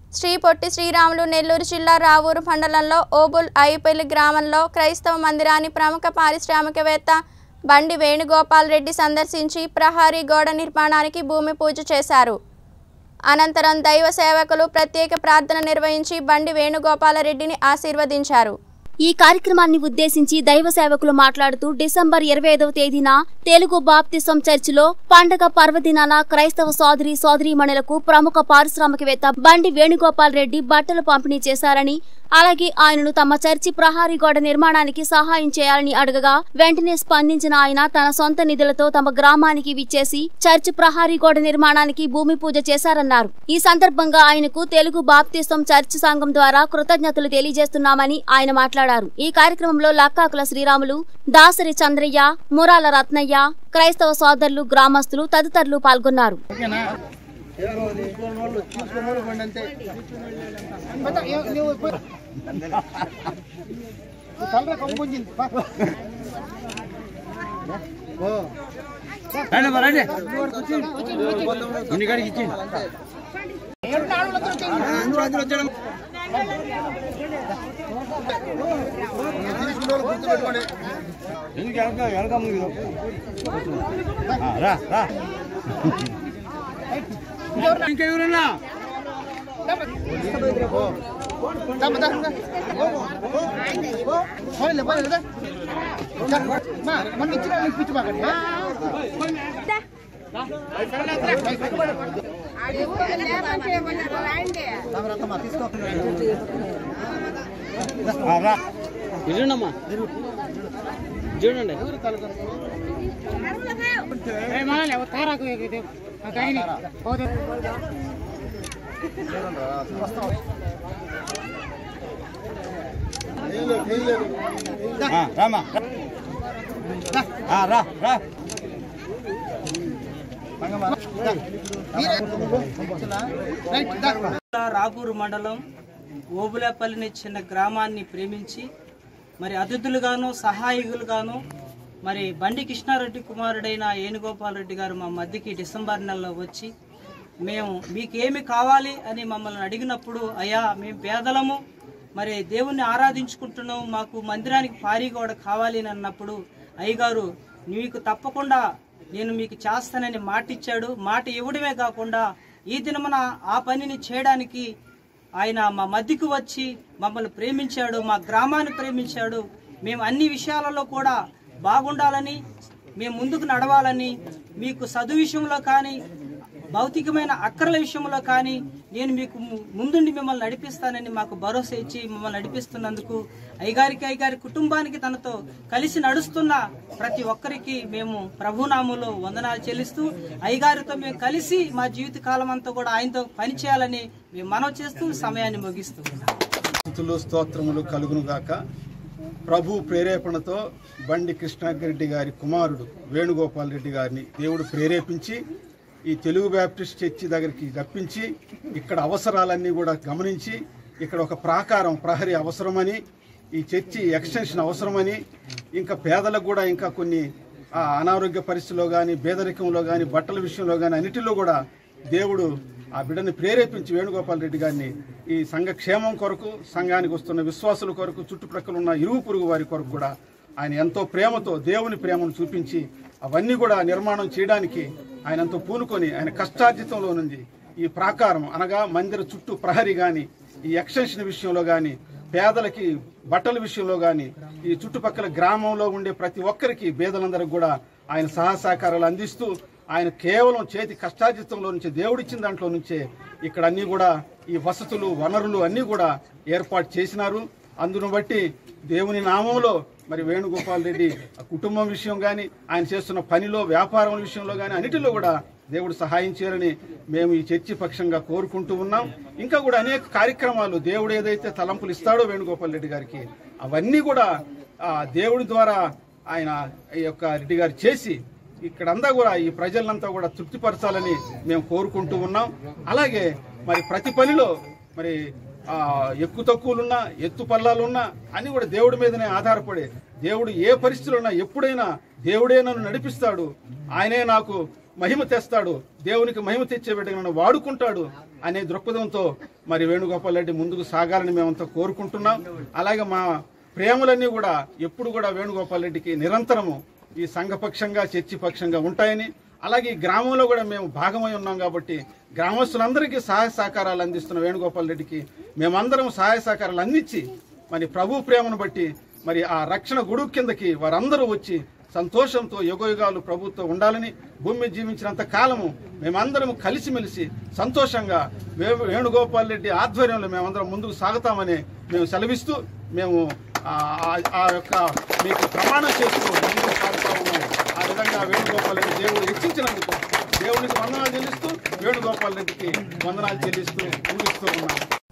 శ్రీ పొట్టి శ్రీరాములు నెల్లూరు జిల్లా రావూరు మండలంలో ఓబుల్ అయ్యపల్లి గ్రామంలో క్రైస్తవ మందిరాన్ని ప్రముఖ పారిశ్రామికవేత్త బండి వేణుగోపాల్ రెడ్డి సందర్శించి ప్రహారీ గోడ నిర్మాణానికి భూమి పూజ చేశారు అనంతరం దైవ సేవకులు ప్రత్యేక ప్రార్థన నిర్వహించి బండి వేణుగోపాలరెడ్డిని ఆశీర్వదించారు ఈ కార్యక్రమాన్ని ఉద్దేశించి దైవ సేవకులు మాట్లాడుతూ డిసెంబర్ ఇరవై ఐదవ తేదీన తెలుగు బాప్తిసం చర్చిలో పండగ పర్వదినాన క్రైస్తవ సోదరి సోదరీమణులకు ప్రముఖ పారిశ్రామికవేత్త బండి వేణుగోపాల్ రెడ్డి బట్టలు పంపిణీ చేశారని అలాగే ఆయనను తమ చర్చి ప్రహారీ గోడ నిర్మాణానికి సహాయం చేయాలని అడగగా వెంటనే స్పందించిన ఆయన తన సొంత నిధులతో తమ గ్రామానికి విచ్చేసి చర్చి ప్రహారీ గోడ నిర్మాణానికి భూమి పూజ చేశారన్నారు ఈ సందర్భంగా ఆయనకు తెలుగు బాప్తిసం చర్చి సంఘం ద్వారా కృతజ్ఞతలు తెలియజేస్తున్నామని ఆయన మాట్లాడారు ఈ కార్యక్రమంలో లక్కాకుల శ్రీరాములు దాసరి చంద్రయ్య మురాల రత్నయ్య క్రైస్తవ సోదరులు గ్రామస్తులు తదితరులు పాల్గొన్నారు ఓకేనా తీసుకున్న వాళ్ళు తీసుకున్న వాళ్ళు బండి అంతే పద, ఏ- నువ్వు పోయి. నువ్వు తలరా కొమ్ము గుంజింది. పా. ఓ. రండి అమ్మా, రండి ఇన్ని కాడికి ఇచ్చింది ఏడు నాలుగు వందలు వచ్చాయి. తీసుకున్న వాళ్ళు గుర్తుపెట్టుకోండి. ఎందుకు వెనక వెనక ముందుకు ఆ, రా రా ఇంకెవరన్నా ఓ. దా, దా, దా. ఓ, ఓ. పోనీలే, పోనీలే, దా. దా. మా, మొన్న ఇచ్చిన వాళ్ళకి పిచ్చి మాకండి. తమరత్తమ్మ, తీసుకో. ఆ, రా చూడండమ్మా చూడండి నీళ్ళు, నీళ్ళు. ఆ, రామ్మా ఆ, రా రా మంగమ్మ, దా. మీరే. ఇచ్చినా? రైట్, దా. జిల్లా రాపూరు మండలం ఓబులేపల్లిని చిన్న గ్రామాన్ని ప్రేమించి మరి అతిథులుగాను సహాయకులుగాను మరి బండి కృష్ణారెడ్డి కుమారుడైన ఏనుగోపాల్ రెడ్డి గారు మా మధ్యకి డిసెంబర్ నెలలో వచ్చి మేము మీకేమి కావాలి అని మమ్మల్ని అడిగినప్పుడు అయ్యా మేము పేదలము మరి దేవుణ్ణి ఆరాధించుకుంటున్నాం మాకు మందిరానికి పారీ గోడ కావాలి అని అన్నప్పుడు అయ్యగారు మీకు తప్పకుండా నేను మీకు చేస్తానని మాట ఇచ్చాడు మాట ఇవ్వడమే కాకుండా ఈ దినమున ఆ పనిని చేయడానికి ఆయన మా మధ్యకు వచ్చి మమ్మల్ని ప్రేమించాడు మా గ్రామాన్ని ప్రేమించాడు మేము అన్ని విషయాలలో కూడా బాగుండాలని మేము ముందుకు నడవాలని మీకు చదువు విషయంలో కానీ భౌతికమైన అక్కర్ల విషయంలో కానీ నేను మీకు ము- ముందుండి మిమ్మల్ని నడిపిస్తానని మాకు భరోసా ఇచ్చి మిమ్మల్ని నడిపిస్తున్నందుకు అయ్యగారికి అయ్యగారి కుటుంబానికి తనతో కలిసి నడుస్తున్న ప్రతి ఒక్కరికి మేము ప్రభునామంలో వందనాలు చెల్లిస్తూ అయ్యగారితో మేము కలిసి మా జీవిత కాలం అంతా కూడా ఆయనతో పనిచేయాలని మేము మనవి చేస్తూ సమయాన్ని ముగిస్తూ స్థుతులు స్తోత్రములు కలుగును గాక ప్రభు ప్రేరేపణతో బండి కృష్ణారెడ్డి గారి కుమారుడు వేణుగోపాల్ రెడ్డి గారిని దేవుడు ప్రేరేపించి ఈ తెలుగు బ్యాప్టిస్ట్ చర్చి దగ్గరికి రప్పించి ఇక్కడ అవసరాలన్నీ కూడా గమనించి ఇక్కడ ఒక ప్రాకారం ప్రహరీ అవసరమని ఈ చర్చి ఎక్స్టెన్షన్ అవసరమని ఇంకా పేదలకు కూడా ఇంకా కొన్ని ఆ, అనారోగ్య పరిస్థితుల్లో కానీ పేదరికంలో కానీ బట్టల విషయంలో కానీ అన్నిటిలో కూడా దేవుడు ఆ బిడ్డని ప్రేరేపించి వేణుగోపాల్ రెడ్డి గారిని ఈ సంఘ క్షేమం కొరకు సంఘానికి వస్తున్న విశ్వాసుల కొరకు చుట్టుప్రక్కల ఉన్న ఇరుగు పొరుగు వారి కొరకు కూడా ఆయన ఎంతో ప్రేమతో దేవుని ప్రేమను చూపించి అవన్నీ కూడా నిర్మాణం చేయడానికి ఆయన ఎంతో పూనుకొని ఆయన కష్టార్జితంలో నుండి ఈ ప్రాకారం అనగా మందిర చుట్టూ ప్రహరీ కానీ ఈ ఎక్స్టెన్షన్ విషయంలో కానీ పేదలకి బట్టల విషయంలో కానీ ఈ చుట్టుపక్కల గ్రామంలో ఉండే ప్రతి ఒక్కరికి పేదలందరికీ కూడా ఆయన సహా సహకారాలు అందిస్తూ ఆయన కేవలం చేతి కష్టార్జితంలో నుంచి దేవుడిచ్చిన దాంట్లో నుంచే ఇక్కడ అన్నీ కూడా ఈ వసతులు వనరులు అన్నీ కూడా ఏర్పాటు చేసినారు అందును బట్టి దేవుని నామంలో మరి వేణుగోపాల్ రెడ్డి ఆ కుటుంబం విషయం కానీ ఆయన చేస్తున్న పనిలో వ్యాపారం విషయంలో కానీ అన్నిటిలో కూడా దేవుడు సహాయం చేయాలని మేము ఈ చర్చి పక్షంగా కోరుకుంటూ ఉన్నాం ఇంకా కూడా అనేక కార్యక్రమాలు దేవుడు ఏదైతే తలంపులు ఇస్తాడో వేణుగోపాల్ రెడ్డి గారికి అవన్నీ కూడా ఆ దేవుడి ద్వారా ఆయన ఈ యొక్క రెడ్డి గారు చేసి ఇక్కడంతా కూడా ఈ ప్రజలంతా కూడా తృప్తిపరచాలని మేము కోరుకుంటూ ఉన్నాం అలాగే మరి ప్రతి పనిలో మరి ఆ, ఎక్కువ తక్కువలున్నా ఎత్తు పల్లాలున్నా అన్ని కూడా దేవుడి మీదనే ఆధారపడే దేవుడు ఏ పరిస్థితుల్లో ఉన్నా ఎప్పుడైనా దేవుడే నన్ను నడిపిస్తాడు ఆయనే నాకు మహిమ తెస్తాడు దేవునికి మహిమ తెచ్చే బిడ్డగా నన్ను వాడుకుంటాడు అనే దృక్పథంతో మరి వేణుగోపాల్ రెడ్డి ముందుకు సాగాలని మేమంతా కోరుకుంటున్నాం అలాగే మా ప్రేమలన్నీ కూడా ఎప్పుడు కూడా వేణుగోపాల్ రెడ్డికి నిరంతరము ఈ సంఘపక్షంగా చర్చి పక్షంగా ఉంటాయని అలాగే ఈ గ్రామంలో కూడా మేము భాగమై ఉన్నాం కాబట్టి గ్రామస్తులందరికీ సహాయ సహకారాలు అందిస్తున్న వేణుగోపాల్ రెడ్డికి మేమందరం సహాయ సహకారాలు అందించి మరి ప్రభు ప్రేమను బట్టి మరి ఆ రక్షణ గొడుగు కిందకి వారందరూ వచ్చి సంతోషంతో యుగయుగాలు ప్రభుత్వం ఉండాలని భూమి మీద జీవించినంత కాలము మేమందరం కలిసిమెలిసి సంతోషంగా వే- వేణుగోపాల్ రెడ్డి ఆధ్వర్యంలో మేమందరం ముందుకు సాగుతామని మేము సెలవిస్తూ మేము ఆ- ఆ- ఆ యొక్క మీకు ప్రమాణం చేస్తూ ముందుకు సాగుతా ఉన్నాం ఆ విధంగా వేణుగోపాల్ రెడ్డి దేవుడు హెచ్చించినందుకు దేవునికి వందనాలు చెల్లిస్తూ వేణుగోపాల్ రెడ్డికి వందనాలు చెల్లిస్తూ ముగిస్తూ ఉన్నాం